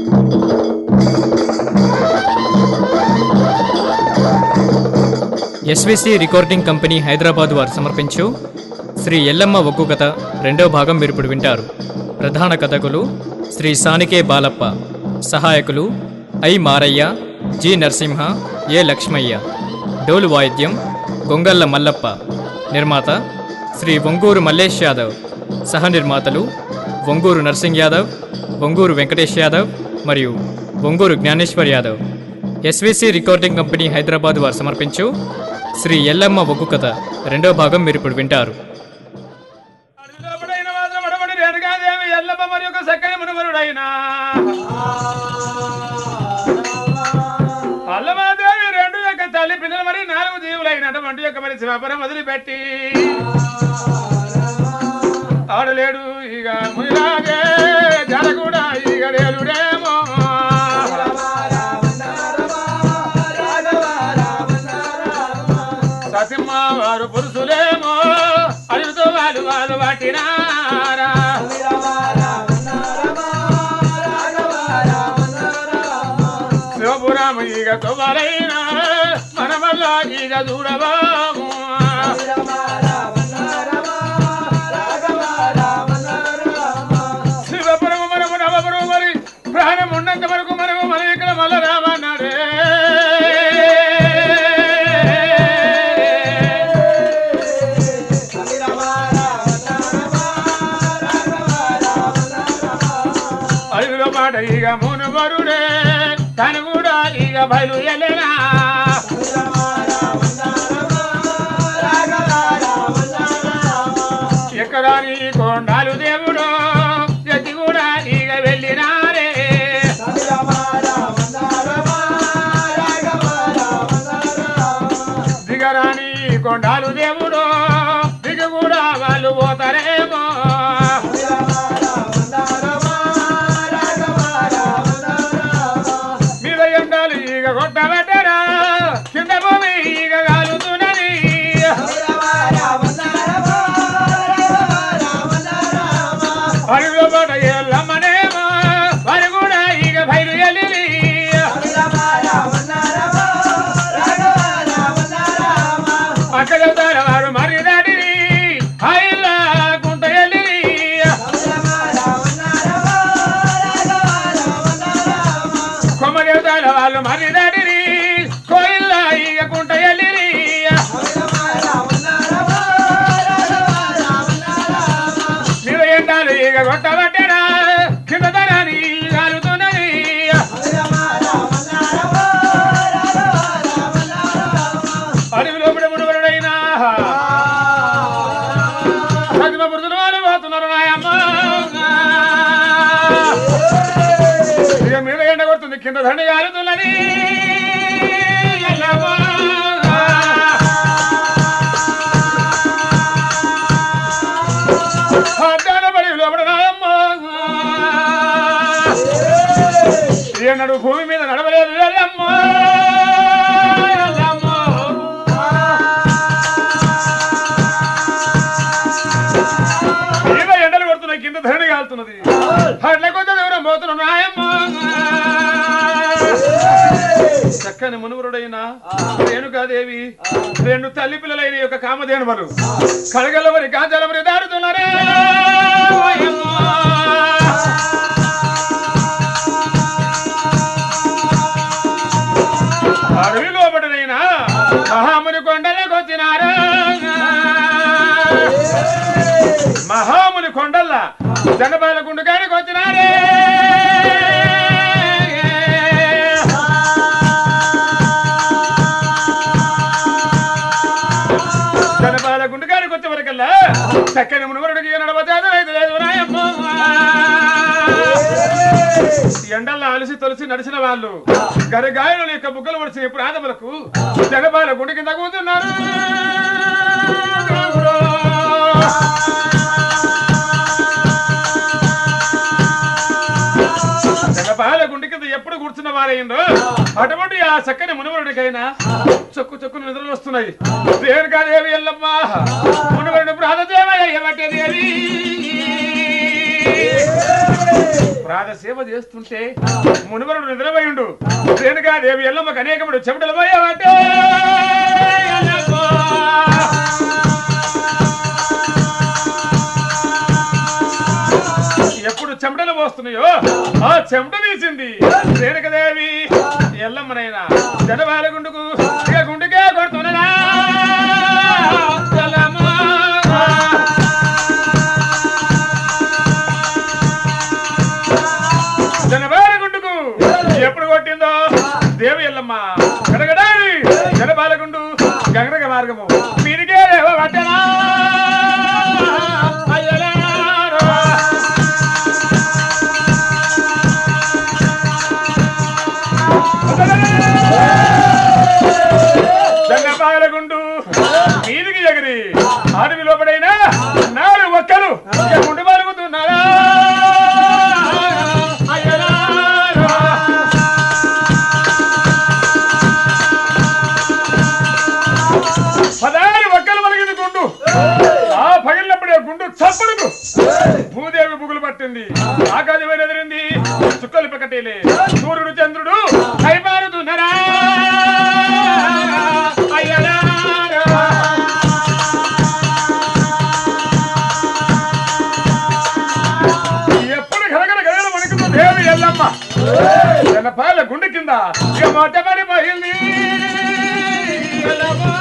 SVC recording company Hyderabad వారు సమర్పించు శ్రీ ఎల్లమ్మ ఒగ్గు కథ రెండవ భాగం మీరు ఇప్పుడు వింటారు ప్రధాన కథకులు శ్రీ సానికే బాలప్ప సహాయకులు I Maraiah G Narasimha A Lakshmaiah డోలు వాయిద్యం గొంగళ్ళ మల్లప్ప నిర్మాత శ్రీ వంగూరు మల్లేష్ యాదవ్ సహ నిర్మాతలు వంగూరు నర్సింగ్ యాదవ్ వంగూరు వెంకటేష్ యాదవ్ మరియు Vangoor Gnaneshwar Yadav SVC recording company Hyderabad వారు సమర్పించు శ్రీ ఎల్లమ్మ ఒగ్గు కథ రెండో భాగం మీరు ఇప్పుడు వింటారు అడవిలోపడైన మాత్రం అడవడి రేణుకాదేవి ఎల్లమ్మ మరి ఒక చక్కని మునుమరుడైన అల్లమాదేవి రెండు యొక్క తల్లి పిల్లలు మరి నాలుగు జీవులైనటువంటి యొక్క మరి శివపురం వదిలిపెట్టి ఆడలేడు ఇక మునిలాగే జల కూడా ఇక లేలుడేమో సతిమ్మ వారు పురుషులేమో అడుగుతూ వాళ్ళు వాళ్ళు పట్టినారా శివపురామ ఈగ తొవరైన మన వల్ల ఈగ చూడబాము శివపురము మనము నవపురము మరి ప్రాణం ఉన్నంత వరకు మనము మన ఇక్కడ మల్ల రామన్నాడే అడుగుల మాట ఇక మునుమరుడే తను కూడా ఇక బయలు ఎల్లెనా ఎక్కడాని కొండాలు దేవుడు ఎత్తి కూడా ఇక వెళ్ళినారే దిగరాని కొండాలు దేవుడు దిగ కూడా వాళ్ళు పోతారేమో మీద ఎండాలు ఈగ కొట్టబెట్టరా కింద భూమి ఈగ కాలుతున్నది అడుగుల పాట ఎల్లమ్మనేమో వారు కూడా ఈగ బయలు వెళ్ళి అక్క చెప్తారు వారు మరి దాటి హైలా గుంట వెళ్ళి కొమ్మ చెబుతాల వాళ్ళు మరి దాటిరి కోయిల్ల ఈగ గుంట వెళ్ళి మీరు ఎండాలు ఈగ కొట్టబట్టరా కింద తరాని కాలుతున్నది అడవి లోపల మునువరుడైనా సజమ బురుదులు వారు పోతున్నారు నాయమ్మ ఇక మీద ఎండ కొడుతుంది కింద దండ కాలుతున్నది ఎల్లమ్మ. అడ్డాన పడి లోపల నాయమ్మ ఎన్నడు భూమి మీద నడవలేదు ఎల్లమ్మ ఎల్లమ్మ. మీద ఎండలు కొడుతున్నాయి కింద ధరణి కాలుతున్నది అట్ల కొంచెం దూరం పోతున్నాం నాయమ్మ చక్కని మునుగురుడైన రేణుకాదేవి రెండు తల్లి పిల్లలైన యొక్క కామధేనుమలు కడగలవరి కాంచాలవరి దాడుతున్నారే ఓయమ్మ. అడవి లోపటనైనా మహాముని కొండలకు వచ్చినారా మహాముని కొండల్ల జనపాల గుండు కాడికి వచ్చినారే జనపాల గుండు కాడికి వచ్చే వరకల్లా చక్కని మునుగురుడికి నడవతాదు రైతు లేదు రాయమ్మ ఎండల్లో అలసి తొలసి నడిచిన వాళ్ళు గరగాయల యొక్క బుగ్గలు పడిచిన ప్రాణములకు జనపాల గుండె కింద కూతున్నారు జనపాల గుండె కింద ఎప్పుడు కూర్చున్న వారైందో అటువంటి ఆ చక్కని మునువరుడికైనా చొక్కు చొక్కు నిద్రలు వస్తున్నాయి రేణుకాదేవి ఎల్లమ్మ మునువరుడు ప్రాణదేవ దేవి ప్రాత సేవ చేస్తుంటే మునుగరుడు నిద్రపోయిండు రేణుగా దేవి ఎల్లమ్మకు అనేకముడు చెమటలు పోయావంటే ఎప్పుడు చెమటలు పోస్తున్నాయో ఆ చెమట తీసింది రేణుకదేవి ఎల్లమ్మనైనా జనవాల గుండుకు ఇక గుండుకే కొడుతున్నా జనబాల గుండుకు ఎప్పుడు కొట్టిందో దేవి ఎల్లమ్మ గడగడాలి జనబాల గుండు గగనగ మార్గము మీరికే పట్టనా అయ్యలారా. జంగపాలగుండు మీదికి ఎగిరి అడవి లోపడైనా నాలుగు ఒక్కలు ఇక గుండు పలుకుతున్నారా అయ్యలారా. పదారి ఒక్కలు పలిగింది గుండు ఆ పగిలినప్పుడే గుండు చప్పుడుకు భూదేవి బుగులు పట్టింది ఆకాశమైన ఎదిరింది చుక్కలు పెకటీలే సూర్యుడు చంద్రుడు కైమారుతున్నారా అయ్యలారా. ఎప్పుడు గలగల గలగల వణుకుతూ దేవి ఎల్లమ్మ జనపాల గుండె కింద ఇక మొట్ట పడిపోయింది ఎల్లమ్మ.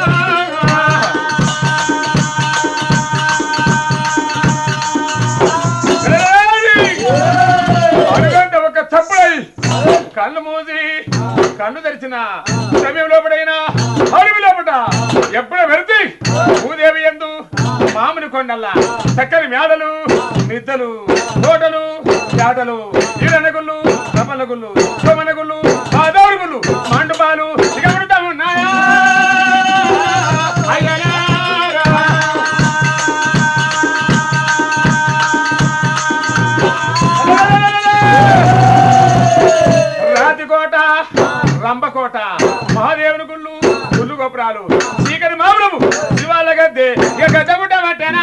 అడుగంట ఒక చప్పుడై కళ్ళు మూసి కన్ను తెరిచిన సమయం లోపడైనా అడవి లోపట ఎప్పుడ వెళ్తే భూదేవి ఎందు మామిడి కొండల్లా చక్కని మేడలు నిద్దలు తోటలు పేటలు ఈరనగుళ్ళు కపలగుళ్ళు సోమనగుళ్ళు ఆదారుగుళ్ళు మండుపాలు ఇక ఉడతా ఉన్నాయా అయ్యలారా. రాతికోట రంభకోట మహాదేవుని గుళ్ళు గుళ్ళు గోపురాలు చీకటి మామూలము శివాల గద్దె ఇక గజముట పట్టెనా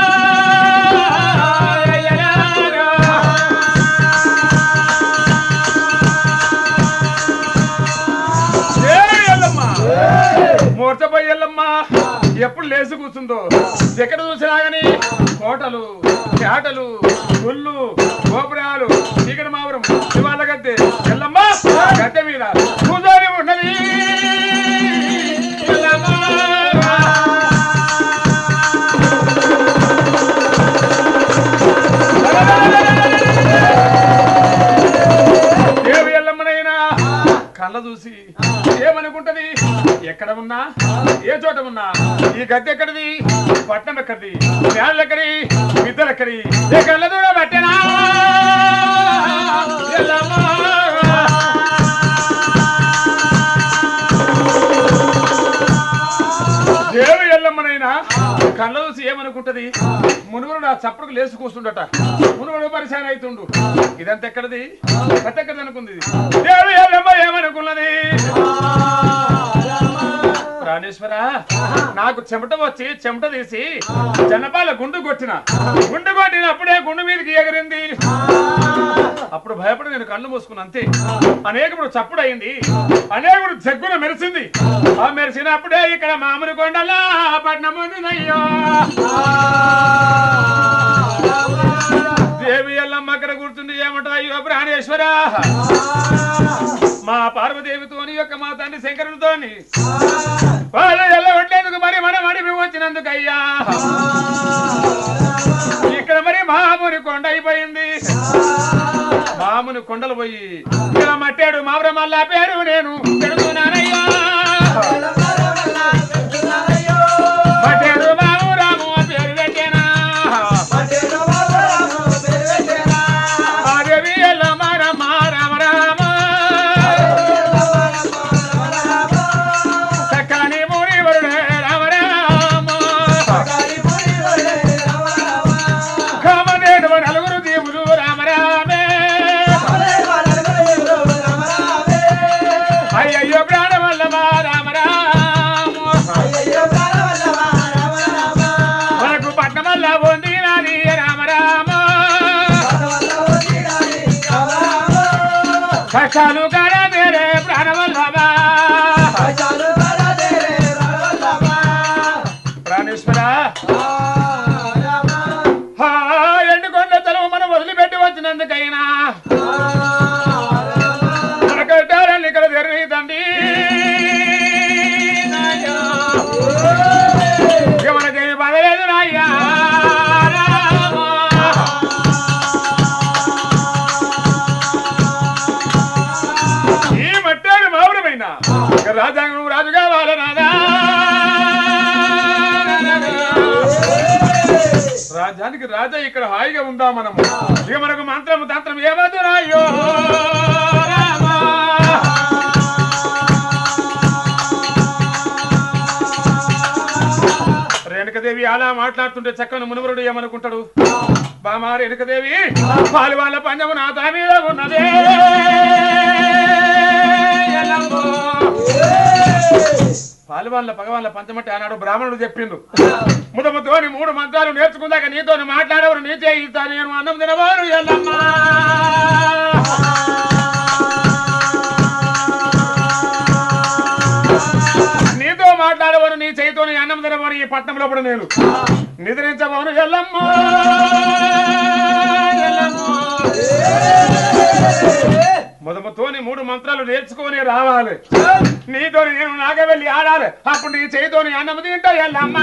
మూర్చపోయి ఎల్లమ్మ ఎప్పుడు లేచి కూర్చుందో ఎక్కడ చూసినా గాని కోటలు పేటలు గుళ్ళు గోపురాలు చీకటి మావరం శివాల గద్దె ఎల్లమ్మ గద్దె మీద కూర్చొని ఉన్నది ఎల్లమ్మ. దేవి ఎల్లమ్మనైనా కళ్ళ చూసి ఏమనుకుంటది ఎక్కడ ఉన్నా ఏ చోట ఉన్నా ఈ గద్దె ఎక్కడిది పట్నం ఎక్కడిది నేళ్ళు ఎక్కడి విద్యలు ఎక్కడి ఏ కళ్ళ దూరం పట్టెనా ఎల్లమ్మ. దేవి ఎల్లమ్మనైనా కళ్ళ చూసి ఏమనుకుంటది మునుగురు నా చప్పుడుకు లేచి కూర్చుండట మునుగురు పరిశాన్ అవుతుండు ఇదంతా ఎక్కడది ఎక్కడది అనుకుంది దేవి ఎల్లమ్మ ఏమనుకున్నది ప్రాణేశ్వర నాకు చెమట వచ్చి చెమట తీసి జనపాల గుండు కొట్టిన గుండు కొట్టినప్పుడే గుండు మీదకి ఎగిరింది అప్పుడు భయపడి నేను కళ్ళు మూసుకున్నా అంతే అనేకప్పుడు చప్పుడు అయింది అనేకుడు జగ్గున మెరిసింది ఆ మెరిసినప్పుడే ఇక్కడ మామిడి కొండలా పట్నం ఉందినయ్యో దేవి ఎల్లమ్మ అక్కడ కూర్చుంది ఏమంటది అయ్యో ప్రాణేశ్వర మా పార్వదేవితోని యొక్క మా తండ్రి శంకరుడితోని వాళ్ళు ఎల్ల ఉండేందుకు మరి మనం అడిపి వచ్చినందుకు అయ్యా ఇక్కడ మరి మామూని కొండ అయిపోయింది మాముని కొండలు పోయి ఇక్కడ మట్టాడు మామర మల్లా పేరు నేను పెడుతున్నానయ్యా మట్టాడు మాము రాము ఆ పేరు పెట్టేనా ఆ దేవి ఎల్లమ్మ రమ్మ రామ రామ చక్కని ముని వరుడే రామ రామ కామనేడు నలుగురు దేవులు రామ రామే అయ్యయ్యో ప్రాణవల్లభ రామ రామ కష్టాలు కారా తేరే ప్రాణవల్లభా ప్రాణేశ్వర హా, ఎండుకొండ తలవు మనం వదిలిపెట్టి వచ్చినందుకైనా మన కట్టాలని ఇక్కడ జరుగుతండి ఇక మనకేమి పదలేదు నాయ్యా రామా. ఈ మట్టాడు మౌరమైన ఇక రాజ్యాంగం రాజు కావాలనాదా రాజ్యానికి రాజా ఇక్కడ హాయిగా ఉందా మనం ఇక మనకు మంత్రం తంత్రం ఏమదు రాయో రామా. రేణుకదేవి అలా మాట్లాడుతుంటే చక్కని మునువరుడు ఏమనుకుంటాడు బామా రేణుకదేవి పాలు వాళ్ళ పంజము నా తల మీద ఉన్నదే ఎల్లమ్మో. పాలు వాళ్ళ పగవాళ్ళ పంచమట్టి ఆనాడు బ్రాహ్మణుడు చెప్పిండు ముదముతోని మూడు మంత్రాలు నేర్చుకుందాక నీతో మాట్లాడేవారు నీ చేయిస్తా నేను అన్నం తినవారు ఎల్లమ్మా నీతో మాట్లాడేవారు నీ చేయితోని అన్నం తినవారు ఈ పట్నంలో కూడా నేను నిద్రించబోను ఎల్లమ్మా ఎల్లమ్మా. మొదమతోని మూడు మంత్రాలు నేర్చుకొని రావాలి నీతో నేను నాగ వెళ్ళి ఆడాలి అప్పుడు నీ చేయితోని అన్నం తింటా ఎల్లమ్మా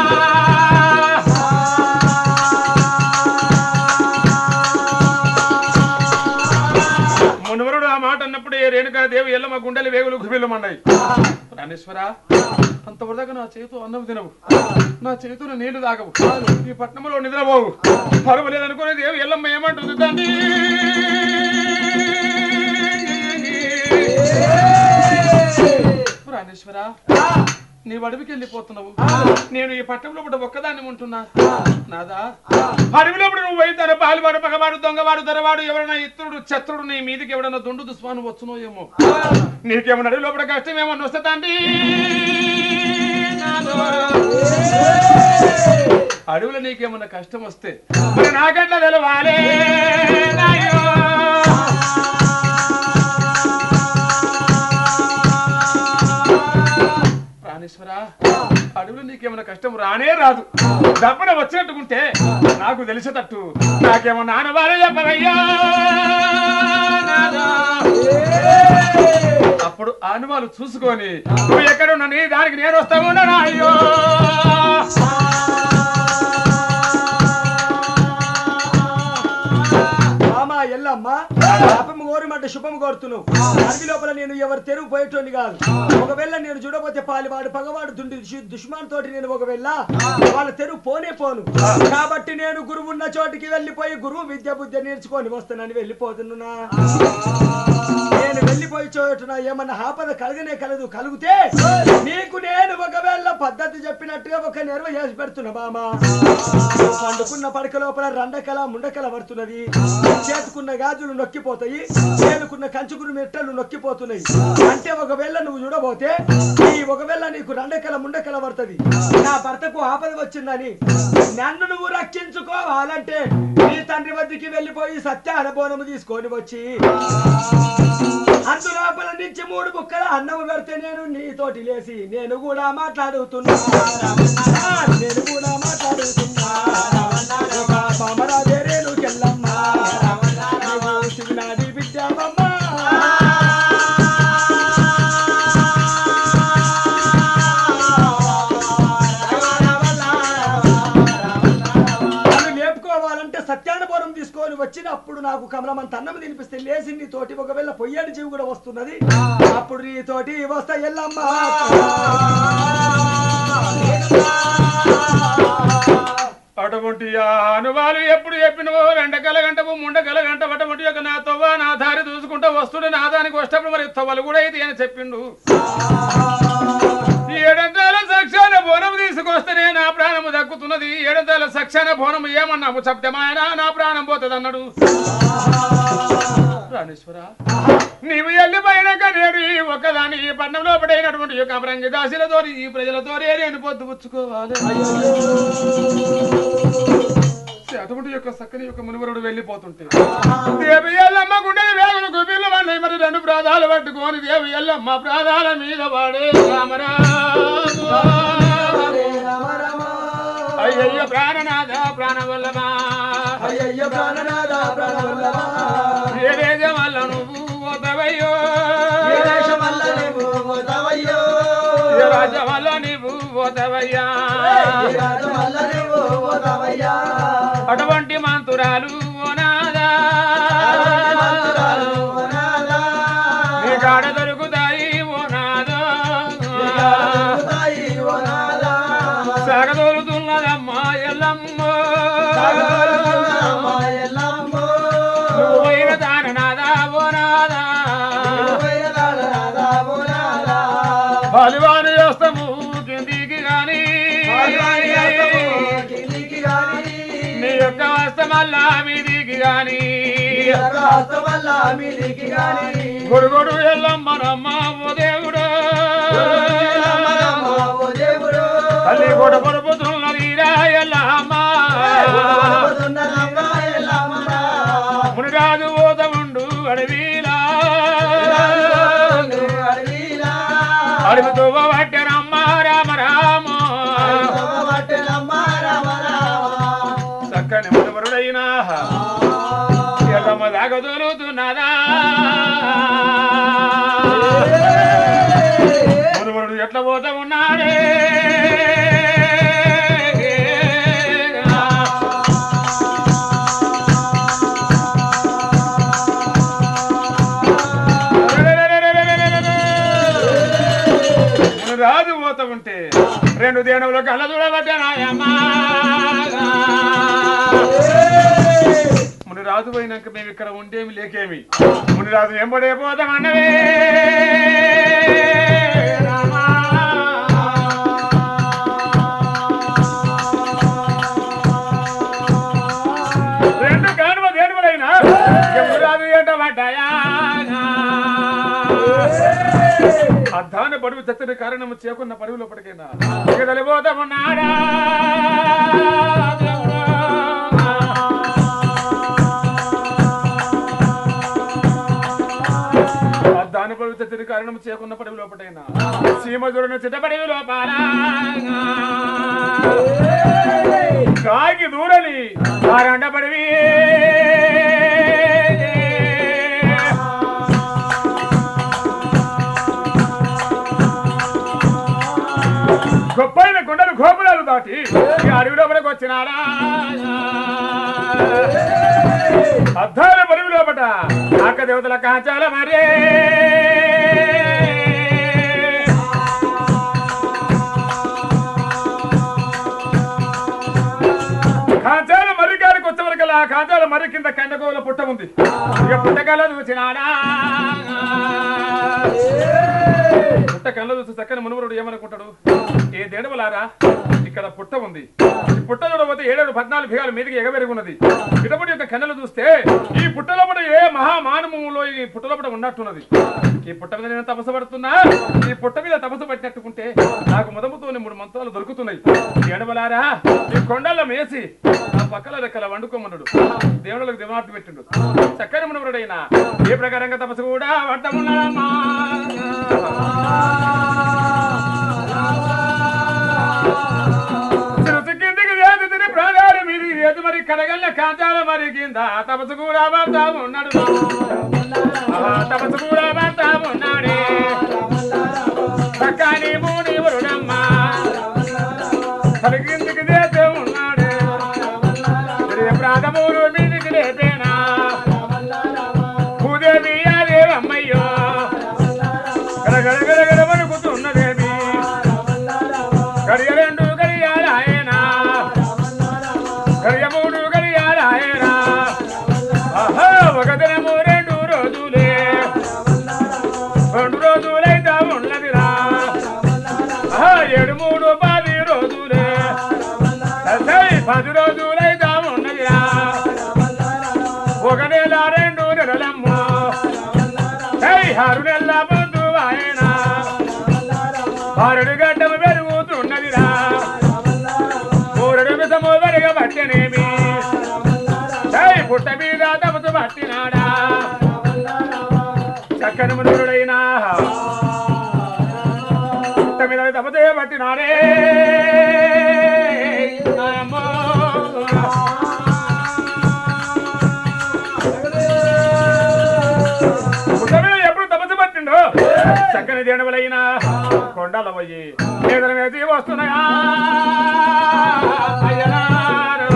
మునువరుడు ఆ మాట అన్నప్పుడు ఏ రేణుకా దేవి ఎల్లమ్మ గుండెలు వేగులు గుబిల్లమన్నాయి రాణేశ్వర అంతవరదాకా నా చేతితో అన్నం తినవు నా చేతితో నీళ్లు తాగవు ఈ పట్నంలో నిద్రపోవు పర్వాలేదనుకునే దేవి ఎల్లమ్మ ఏమంటుంది తండ్రి రాణేశ్వర నీ అడవికి వెళ్ళిపోతున్నావు నేను ఈ పట్టణంలో కూడా ఒక్కదాన్ని ఉంటున్నా నాదా అడవిలో కూడా నువ్వు అయితే పాలువాడు పగవాడు దొంగవాడు దొరవాడు ఎవరైనా ఇతరుడు శత్రుడు నీ మీదకి ఎవడన్నా దుండు దుస్మాను వచ్చునో ఏమో నీకేమన్నా అడవిలో కూడా కష్టం ఏమన్నా వస్తే తండ్రి నాదో. అడవిలో నీకేమన్నా కష్టం వస్తే మరి నాకట్లా తెలవాలే నాయో. ప్రాణేశ్వర అడవిలో నీకేమైనా కష్టం రానే రాదు దప్పన వచ్చినట్టుకుంటే నాకు తెలిసేటట్టు నాకేమన్నా ఆనవారే చెప్పవయ్యా నాదా. అప్పుడు ఆనవాలు చూసుకొని నువ్వు ఎక్కడున్నా నీ దానికి నేను వస్తావు అయ్యో మామా ఎల్లమ్మ పాపం కోరిమంటే శుభం కోరుతున్నావు అడవి లోపల నేను ఎవరు తెరుగు పోయేటోని కాదు ఒకవేళ నేను చూడబోతే పాలివాడు పగవాడు దుండి దుష్మాన్ తోటి నేను ఒకవేళ వాళ్ళ తెరుగు పోనే పోను కాబట్టి నేను గురువు ఉన్న చోటికి వెళ్ళిపోయి గురువు విద్య బుద్ధి నేర్చుకొని వస్తానని వెళ్ళిపోతున్నా నేను వెళ్ళిపోయి చోటున ఏమన్నా ఆపద కలగనే కలదు కలిగితే నీకు నేను ఒకవేళ పద్ధతి చెప్పినట్టుగా ఒక నెరవ చేసి పెడుతున్నా బామా పండుకున్న పడక లోపల రండకల ముండకల పడుతున్నది చేతుకున్న గాజులు నొక్కిపోతాయి చేతుకున్న కంచుకున్న మెట్టలు నొక్కిపోతున్నాయి అంటే ఒకవేళ నువ్వు చూడబోతే ఈ ఒకవేళ నీకు రండకల ముండకల పడుతుంది నా భర్తకు ఆపద వచ్చిందని నన్ను నువ్వు రక్షించుకోవాలంటే నీ తండ్రి వద్దకి వెళ్ళిపోయి సత్య అనుభవము తీసుకొని వచ్చి అందు లోపల నుంచి మూడు ముక్కల అన్నం పెడితే నేను నీతోటి లేసి నేను కూడా మాట్లాడుతున్నా నేను కూడా మాట్లాడుతున్నా బామరాజే రేణు కెల్లమ్మ నీవు శివునాది బిడ్డవమ్మ నన్ను లేపుకోవాలంటే సత్యానుభవం తీసుకొని వచ్చినప్పుడు నాకు కమలమంత అన్నం తినిపిస్తే లేచి నీ తోటి ఒకవేళ పొయ్యాడి జీవి కూడా వస్తున్నది అప్పుడు నీ తోటి వస్తా ఎల్లమ్మ అటువంటి ఆ అనువాలు ఎప్పుడు చెప్పినవో రెండకల గంటవు ముండకల గంట అటువంటి యొక్క నా తవ్వ నా దారి చూసుకుంటూ వస్తుండే నా దానికి వస్తప్పుడు మరి తవ్వలు కూడా అయితే అని చెప్పిండు ఈ ఏడంతాల సక్షాన బోనం తీసుకొస్తేనే నా ప్రాణము దక్కుతున్నది ఏడంతాల సక్షాన బోనం ఏమన్నాము చెప్తమాయన నా ప్రాణం పోతుంది అన్నాడు రాణేశ్వర నీవు వెళ్ళిపోయినాక నేను ఈ ఒక్కదాని ఈ పట్టణంలో పడైనటువంటి యొక్క అమరంగి దాసులతో ఈ ప్రజలతో నేను పొద్దుపుచ్చుకోవాలి అటువంటి యొక్క సక్కని యొక్క మునివరుడు వెళ్ళిపోతుంటే దేవి ఎల్లమ్మ గుండె వేగులు గుబిల్లు వన్నాయి మరి ప్రాధాలు పట్టుకొని దేవి ఎల్లమ్మ ప్రాధాల మీద వాడే రామరామ అయ్యయ్య ప్రాణనాథ ప్రాణవల్లమా అయ్యయ్య ప్రాణనాథ ప్రాణవల్లభా. ఏ దేశం వల్ల నువ్వు పోతవయ్యో ఏ దేశం వల్ల నీవు పోతావయ్యో? ఏ రాజ్యం వల్ల నీవు పోతవయ్యా ఏ రాజ్యం వల్ల నీవు పోతావయ్యా? అటువంటి మంతురాలు ఓ నాదా మంత్రాలు నాదా. నీ కాడ దొరుకుతాయి ఓ నాదో దొరుకుతాయి ఓ నాదా. సాగదోలుతున్నదమ్మా ఎల్లమ్మ సాగరములమ్మ ఎల్లమ్మో. నువ్వు పోయిన దాన నాదా ఓ నాదా పోయిన దాన నాదా ఓ నాదా. బలివాను చేస్తాము కిందికి గాని ఆదివారి ఆస్తము కిందికి గాని. నీ యొక్క వస్తమల్లా మీదికి గాని నీ యొక్క హస్తమల్ల మీదికి గాని. గొడుగొడు ఎల్లమ్మనమ్మ ఓ దేవుడు ఎల్లమ్మనమ్మ ఓ దేవుడు. తల్లి గొడ పడుపుతున్నదిరా ఎల్లమ్మ పలుకుతున్నదమ్మ ఎల్లమ్మ. మునిరాజు ఓదముండు అడవిలా అడవిలా. అడుగుతూ పట్టనమ్మ రామ రామ పట్టణమ్మ రామ రామ. చక్కని మునివరుడైనా ఎల్లమ్మ దాకా దొరుకుతున్నదా మునివరుడు ఎట్లా పోతా ఉన్నాడే ముని రాజు పోతా ఉంటే రెండు దేణువులు కళ్ళ చూడబట్టానాయమ్మా ముని రాజు పోయినాక మేము ఇక్కడ ఉండేమి లేకేమి ముని రాజు ఎంబడే పోతామన్నవే రామా. రెండు కానుమ దేనువులైనా ముని రాజు ఏంట పడ్డాయా అద్దాన పడువు చచ్చని కారణము చేకున్న పడువు లోపటికైనా ఎగదలిపోతామన్నాడా అద్దాన పడువు చచ్చని కారణము చేకున్న పడువు లోపటైనా సీమ చూడని చిట్టపడివి లోపాల కాకి దూరని ఆరండ పడివి గొప్పైన కొండలు గోపురాలు దాటి ఈ అడవి లోపలికి వచ్చినాడా అద్దాల బరువు లోపట ఆక దేవతల కాంచాల మరే కాంచాల మర్రి గారికి వచ్చేవరకల్లా ఆ కాంచాల మర్రి కింద కండగోల పుట్ట ఉంది ఇక పుట్టకాల చూసినాడా పుట్ట కళ్ళ చూసి చక్కని మునువరుడు ఏమనుకుంటాడు ఏ దేడవలారా ఇక్కడ పుట్ట ఉంది ఈ పుట్ట చూడబోతే ఏడేడు పద్నాలుగు బిగాలు మీదకి ఎగబెరిగి ఉన్నది ఇటపటి యొక్క కన్నెలు చూస్తే ఈ పుట్టలోపట ఏ మహామానములో ఈ పుట్టలోపట ఉన్నట్టున్నది ఈ పుట్ట మీద నేను తపస్సు పడుతున్నా ఈ పుట్ట మీద తపస్సు పట్టినట్టుకుంటే నాకు మొదముతోనే మూడు మంత్రాలు దొరుకుతున్నాయి ఏడవలారా ఈ కొండల్లో మేసి ఆ పక్కల రెక్కల వండుకోమన్నాడు దేవుళ్ళకు దిమార్పు పెట్టిండు చక్కని మునువరుడైనా ఏ ప్రకారంగా తపస్సు కూడా పట్టమున్నాడమ్మా శిరసు కిందికి వేది తిని ప్రాణాలు మీది ఏది మరి కడగల్ల కాంచాల మరి కింద తపస్సు కూడా పడతా ఉన్నాడు ఆహా, తపస్సు కూడా పడతా ఉన్నాడే చక్కని మూని వరుడమ్మా తల కిందికి చేస్తే ఉన్నాడే తిరిగి ప్రాణమూరు మీదికి లేపేనా భూదేవి అదేవమ్మయ్యో గడగడ గడగడ వణుకుతున్నదేమి గడియ రెండు గడియారాయన గడియ మూడు గడియారాయన ఆహా ఒక దినము రెండు రోజులే రెండు రోజులైతే ఉన్నదిరా ఆహా ఏడు మూడు పది రోజులే అసై పది రోజులైతే ఉన్నదిరా ఒక నెల రెండు నెలలమ్ము ఏయ్ ఆరు నెలల ముందు ఆయన ఆరుడు గడ్డము పెరుగుతున్నదిరా మూడు విధము వెరగబట్టనేమి ఏయ్ పుట్ట మీద తమసు పట్టినాడా చక్కని మునుగుడైనా పుట్ట మీద తపతే పట్టినాడే నాయమ్మో. పుట్ట మీద ఎప్పుడు తపస్సు పట్టిండో చక్కని దేనవలైనా కొండల పోయి ఏదైనా వేసి వస్తున్నాయా అయ్యలారా.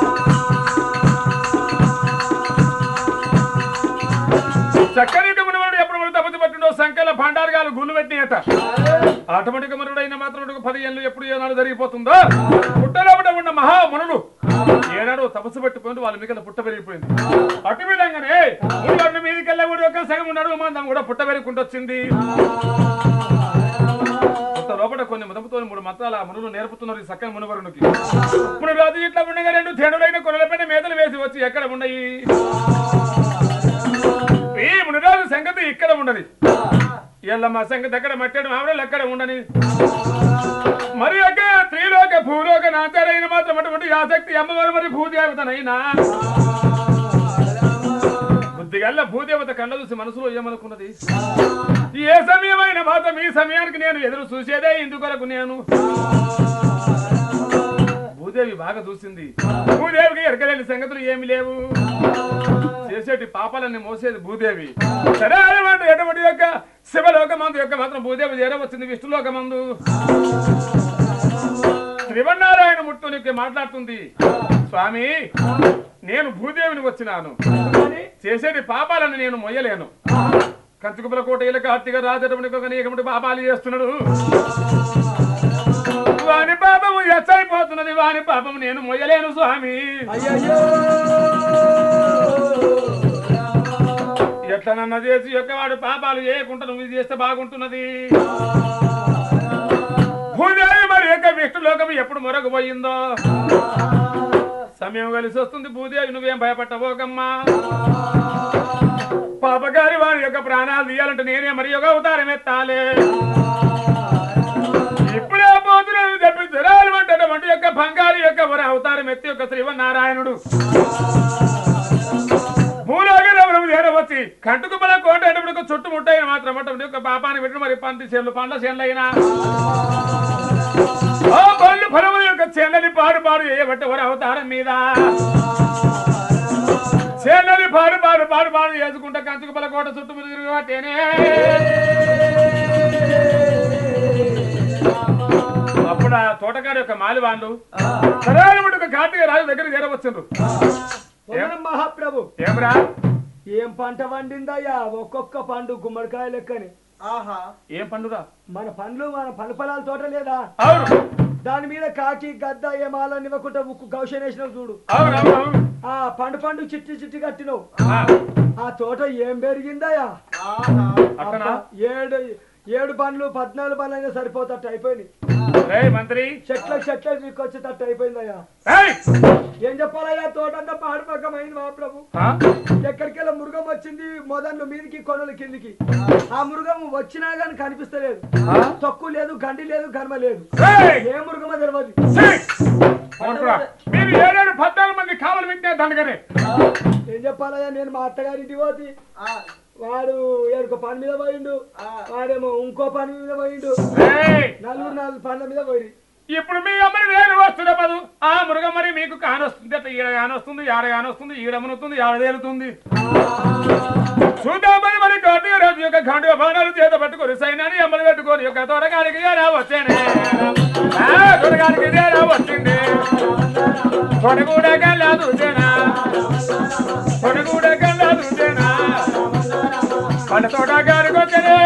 చక్కని మునుడు ఎప్పుడు మనం తపస్సు పట్టిండో సంఖ్యల భండారగాలు గుళ్ళు పెట్టినట ఆటోమేటిక్ మనుడైన మాత్రం పది ఏళ్ళు ఎప్పుడు ఏనాడు జరిగిపోతుందో పుట్టలోపట ఉన్న మహామునులు ఏనాడు తపస్సు పట్టిపోయింది వాళ్ళ మీద పుట్ట పెరిగిపోయింది అటు విధంగానే మునుగడ్డ మీదకి వెళ్ళి కూడా ఒక సగం ఉన్నాడు మందం కూడా పుట్ట పెరుగుకుంటూ వచ్చింది పుట్ట లోపల కొన్ని ముదముతో మూడు మంత్రాల ఆ మునులు నేర్పుతున్నారు ఈ సక్కని మునువరునికి ఇప్పుడు రాజు ఇట్లా ఉండగా రెండు తేనులైన కొనలపైన మేతలు వేసి వచ్చి ఎక్కడ ఉన్నాయి ఈ మునిరాజు సంగతి ఇక్కడ ఉండని ఎల్లమ్మ సంగతి ఎక్కడ మట్టాడు మామిడలు ఎక్కడ ఉండని మరి యొక్క త్రిలోక భూలోక నాచారైన మాత్రం అటువంటి ఆసక్తి అమ్మవారు మరి భూదేవతనైనా బుద్ధిగల్ల భూదేవత కళ్ళ చూసి మనసులో ఏమనుకున్నది ఏ సమయమైన మాత్రం ఈ సమయానికి నేను ఎదురు చూసేదే ఇందుకొరకు నేను భూదేవి బాగా చూసింది భూదేవికి ఎరకలేని సంగతులు ఏమి లేవు చేసేటి పాపాలన్నీ మోసేది భూదేవి సరే అన్నమాట ఎటువంటి యొక్క శివలోకమందు యొక్క మాత్రం భూదేవి చేరవచ్చింది విష్ణులోకమందు శ్రీవన్నారాయణ ముట్టునికి మాట్లాడుతుంది స్వామి నేను భూదేవిని వచ్చినాను చేసేటి పాపాలను నేను మొయ్యలేను కంచుకుపల కోట ఇలక హత్తిగా రాజటువంటి ఒక నీకముటి పాపాలు చేస్తున్నాడు వాని పాపము ఎచ్చైపోతున్నది వాని పాపము నేను మొయ్యలేను స్వామి అయ్యయ్యో ఎట్లనన్నా చేసి యొక్క వాడు పాపాలు చేయకుండా నువ్వు ఇది చేస్తే బాగుంటున్నది భూదేవి మరి యొక్క విష్ణులోకం ఎప్పుడు మొరగబోయిందో సమయం కలిసి వస్తుంది భూదేవి నువ్వేం భయపట్టబోకమ్మా పాపగారి వారి యొక్క ప్రాణాలు తీయాలంటే నేనే మరి ఒక అవతారం ఎత్తాలే ఇప్పుడే పోతున్నాను చెప్పి జ్వరాలు వంటి యొక్క బంగారు యొక్క వర అవతారం ఎత్తి యొక్క శ్రీవన్నారాయణుడు భూలోకం చేరవచ్చి కంటుకు బల కోట ఎటువంటి చుట్టుముట్టైన మాత్రం అటువంటి ఒక పాపాన్ని పెట్టి మరి పంది చేనులు పండ్ల చేనులైనా ఆ పళ్ళు ఫలముల యొక్క చేనని పాడు పాడు చేయబట్టే వారి అవతారం మీద చేనని పాడు పాడు పాడు పాడు చేసుకుంటా కంచుకు బల కోట చుట్టూ తిరిగితేనే అప్పుడు ఆ తోటగారి యొక్క మాలి వాళ్ళు సరైన కార్తీక రాజు దగ్గర చేరవచ్చుండ్రు వందనం మహాప్రభు ఏమరా ఏం పంట వండిందయ్యా ఒక్కొక్క పండు గుమ్మడికాయ లెక్కని ఆహా ఏం పండురా మన పండ్లు మన పండు పొలాల తోట లేదా అవును దాని మీద కాకి గద్ద ఏమాలని ఇవ్వకుండా ఉక్కు గౌషన్ వేసినావు చూడు అవును అవును అవును ఆ పండు పండు చిట్టి చిట్టి కట్టినావు ఆ, ఆ తోట ఏం పెరిగిందయ్యా ఆహా అట్టనా అబ్బా, ఏడు ఏడు పండ్లు పద్నాలుగు పండ్లు అయినా సరిపోతట్టు అయిపోయింది రేయ్ మంత్రి చెట్లకు చెట్లకు తీసుకొచ్చేటట్టు అయిపోయిందయ్యా రేయ్! ఏం చెప్పాలయ్యా తోట అంతా పాడుపక్కమైంది మహాప్రభు ఆ? ఎక్కడికెళ్ళ మృగం వచ్చింది మొదళ్ళు మీదికి కొనలు కిందికి ఆ మృగం వచ్చినా గాని కనిపిస్తలేదు ఆ? తొక్కు లేదు గండి లేదు గర్మ లేదు రేయ్! ఏ మృగమో తెలియదు ఛీ! అవునురా. మీరు ఏడేడు పద్నాలుగు మంది కావాలి పెట్టిన దండగనే ఏం చెప్పాలయ్యా నేను మా అత్తగారింటి పోతి ఆ, వాడు ఏడుకో పని మీద పోయిండు వాడేమో ఇంకో పని మీద పోయిండు రేయ్! నలుగురు నాలుగు పనుల మీద పోయి ఇప్పుడు మీ అమ్మని నేను వస్తున్న పదు ఆ మృగం మరి మీకు కానొస్తుంది అట్లా ఈడ కానొస్తుంది ఆడ కానొస్తుంది ఈడ మునుతుంది ఆడ తేలుతుంది చూద్దాం మరి మరి కార్తీక రాజు యొక్క ఖండుగ భవనాలు చేత పట్టుకొని సైన్యాన్ని అమ్మలు పెట్టుకొని యొక్క తొరగానికి ఏరా వచ్చానే ఆ, తొరగానికి ఏరా వచ్చింది తొడగూడ కల్లాదు జనా తొడగూడ కల్లాదు జనా పంట తోట గారికి వచ్చనే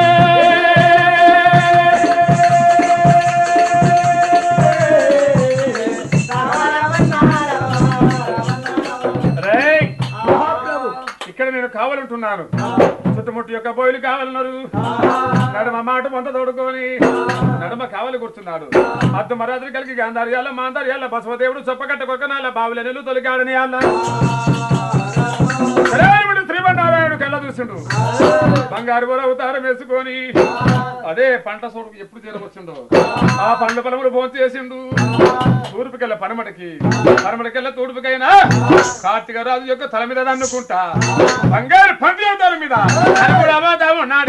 రేయ్ మహాప్రభు ఇక్కడ నేను కావాలంటున్నాను చుట్టుముట్టు యొక్క బోయిలు కావాలన్నారు నడుమ మాట మొంత తోడుకొని నడుమ కావాలి కూర్చున్నాడు అద్దు మరాత్రి కలిగి గాంధార్యాల మాంధార్యాల బసవదేవుడు చొప్పకట్ట కొక్కనాల బావుల నెల్లు తొలిగాడని అల్ల శ్రీరాముడు శ్రీమన్నారాయణుడు కళ్ళ చూసిండు బంగారు బొర అవతారం వేసుకొని అదే పంట సోడుకు ఎప్పుడు చేరవచ్చుండో ఆ పండ్ల పొలములు భోంచేసిండు చేసిండు తూర్పుకెళ్ళ పనమటికి పనమటికెళ్ళ తూర్పుకైనా కార్తీక రాజు యొక్క తల మీద దన్నుకుంటా బంగారు పంది అవతారం మీద అది కూడా అబద్ధము నా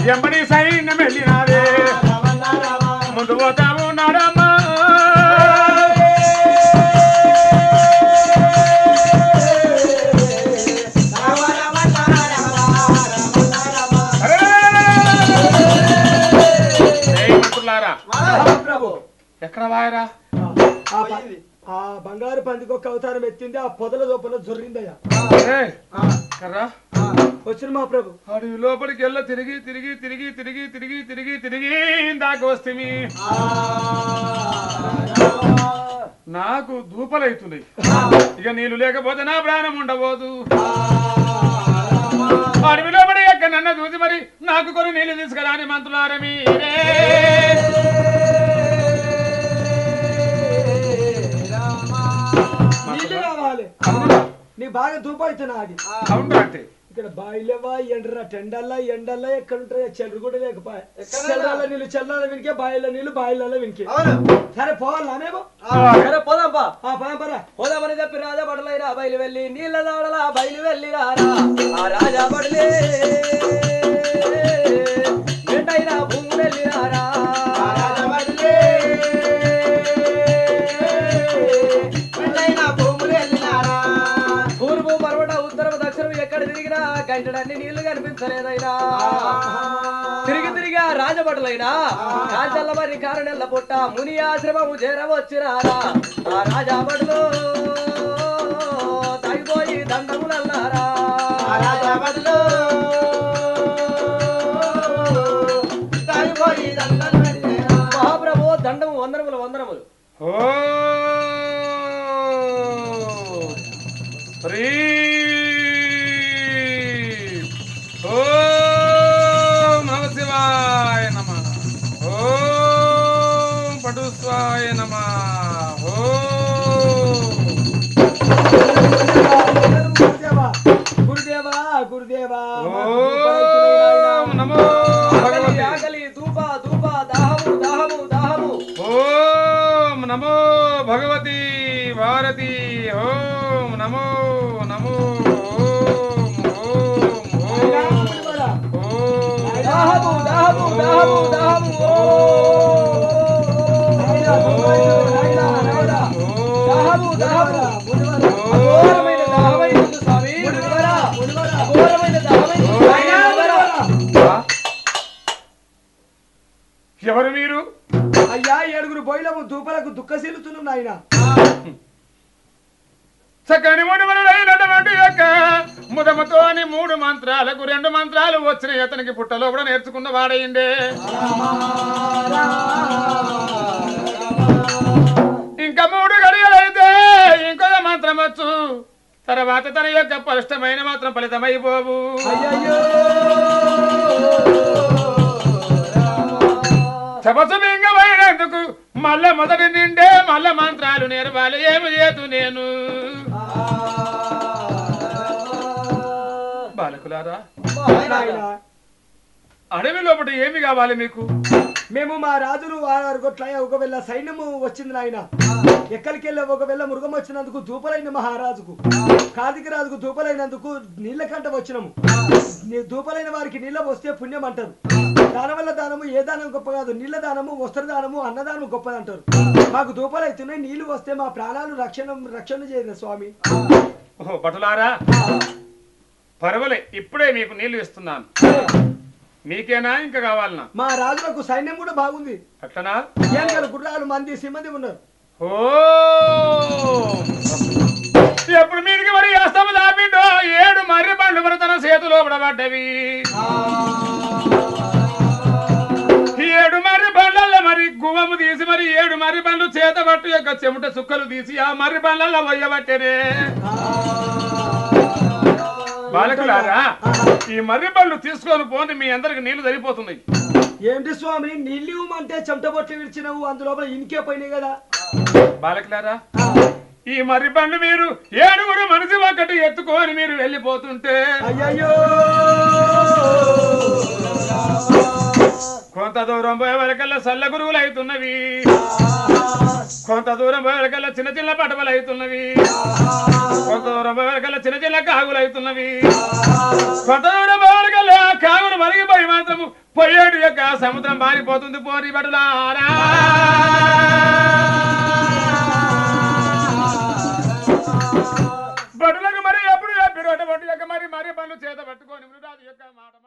ఎంబడి సైన్యం వెళ్ళినాదే ముందు పోతాము నాడమ్మా ఏయ్ మిత్రులారా, ప్రభు ఎక్కడ వాయరా ఆ ప- ఆ బంగారు పందికి ఒక అవతారం ఎత్తింది ఆ పొదల లోపల జొర్రిందయ్యా ఏయ్, కర్రా వచ్చిన మా ప్రభు అడవి లోపలికి వెళ్ళ తిరిగి తిరిగి తిరిగి తిరిగి తిరిగి తిరిగి తిరిగి దాకా వస్తే నాకు దూపలైతున్నాయి ఇక నీళ్ళు లేకపోతే నా ప్రాణం ఉండబోదు అడవి లోపలి ఎక్క నన్ను చూసి మరి నాకు కొన్ని నీళ్లు తీసుకురాని మంత్రులారా మీరే నీళ్ళు కావాలి నీ బాగా ధూప అవుతున్నా అది అవును అంటే ఇక్కడ బాయిలేవా ఎండరా టెండల్లా ఎండల్లా ఎక్కడ ఉంటాయి చెల్లు కూడా లేకపోయా చెల్లాల నీళ్ళు చెల్లాల వినికే బాయిల నీళ్ళు బాయిల వినికే సరే పోవాలా మేము సరే పోదాంపా ఆ పద పద పోదామని చెప్పి రాజా బడలైనా బయలు వెళ్ళి నీళ్ళ దాడలా బయలు వెళ్ళి రారా ఆ రాజా బడలే మెండైన భూమి వెళ్ళి రారా తూర్పు పర్వట ఉత్తరం దక్షిణం ఎక్కడ తిరిగినా గంటడన్ని నీళ్లు కనిపించలేదైనా తిరిగి తిరిగి ఆ రాజభటులైనా కాంచల్ల మరి కారణెల్ల పుట్ట ముని ఆశ్రమము చేరవచ్చినారా ఆ రాజాభటులు తగిపోయి దండములన్నారా మహాప్రభు దండము వందనములు వందనములు ఓ హ్రీ ఓం నమ శివాయ నమ ఓం పటుస్వాయ నమ ఓం గురుదేవా గురుదేవా గురుదేవా మా ఓం నమో ఆకలి భగవతి ఆకలి ధూప ధూప దాహము దాహము దాహము ఓం నమో భగవతి భారతి ఓం నమో నమో ఓం ఓం ఓం గురుదేవా. ఓం దాహము దాహము దాహము దాహము ఓ నాయనా, నాయనా, నాయనా. దాహము దాహము మునివరా, అఘోరమైన దాహమైంది స్వామి మునివరా. మునివరా. అఘోరమైన దాహమైంది స్వామి నాయనా, మునివరా. మునివరా. ఎవరు మీరు అయ్యా ఏడుగురు బోయిలము దూపలకు దుఃఖశీలుతున్నాం నాయన చక్కని మునివరుడైనటువంటి యొక్క ముదముతోని మూడు మంత్రాలకు రెండు మంత్రాలు వచ్చినాయి అతనికి పుట్టలో కూడా నేర్చుకున్న వాడయిండే ఇంకా మూడు గడియలైతే ఇంకొక మంత్రం వచ్చు తర్వాత తన యొక్క స్పష్టమైన మాత్రం ఫలితమైపోవు అయ్యయ్యో తపస్సు మింగమైనందుకు మళ్ళ మొదటి నిండే మళ్ళ మంత్రాలు నేర్వాలి ఏమి చేతు నేను బాలకులారా నాయనా అడవి లోపల ఏమి కావాలి మీకు మేము మా రాజులు ఆరు కొట్ల ఒకవేళ సైన్యము వచ్చింది నాయన ఎక్కడికెళ్ళి ఒకవేళ మృగం వచ్చినందుకు దూపలైన మహారాజుకు కార్తీక రాజుకు దూపలైనందుకు నీళ్ళ కంట వచ్చినము నీ దూపలైన వారికి నీళ్ళ వస్తే పుణ్యం అంటారు దానం వల్ల దానము ఏ దానం గొప్ప కాదు నీళ్ళ దానము వస్త్ర దానము అన్నదానం గొప్పది అంటారు మాకు దూపలు అవుతున్నాయి నీళ్లు వస్తే మా ప్రాణాలు రక్షణ రక్షణ చేయదు స్వామి ఓహో భటులారా పర్వాలే ఇప్పుడే మీకు నీళ్లు ఇస్తున్నాను మీకేనా ఇంకా కావాలనా మా రాజులకు సైన్యం కూడా బాగుంది అట్లనా ఏనుగలు గుర్రాలు మంది సిమంది ఉన్నారు ఓ ఎప్పుడు మీదికి మరి అస్తము దాపిండో ఏడు మర్రి పండ్లు మరి తన చేతిలో పడబడ్డవి ఈ ఏడు మర్రి పండ్లల్లో మరి గువ్వము తీసి మరి ఏడు మర్రి పండ్లు చేత పట్టు యొక్క చెమట సుక్కలు తీసి ఆ మర్రి పండ్లలో వయ్యబట్టేనే బాలకులారా ఈ మర్రి పండ్లు తీసుకొని పోని మీ అందరికి నీళ్లు సరిపోతున్నాయి ఏంటి స్వామి నీళ్ళు ఇవ్వమంటే చెమట బొట్లు విడిచినవు అందులోపల ఇంకే పోయినాయి కదా బాలకులారా ఈ మర్రి పండ్లు మీరు ఏడుగురు మనిషి ఒకటి ఎత్తుకొని మీరు వెళ్ళిపోతుంటే అయ్యయ్యో కొంత దూరం పోయే వరకల్లా సల్ల గురువులు అవుతున్నవి కొంత దూరం పోయేకల్లా చిన్న చిన్న పటవలు అవుతున్నవి కొంత దూరం పోయేకల్లా చిన్న చిన్న కాగులు అవుతున్నవి కొంత దూరం పోయేకల్లా కాగులు మరిగిపోయి మాత్రము పొయ్యేడు యొక్క సముద్రం మారిపోతుంది పోరి బడులారా బడులకు మరి ఎప్పుడు చెప్పిరు అటువంటి యొక్క మరి మరి పనులు చేత పట్టుకొని మృగాది యొక్క మాట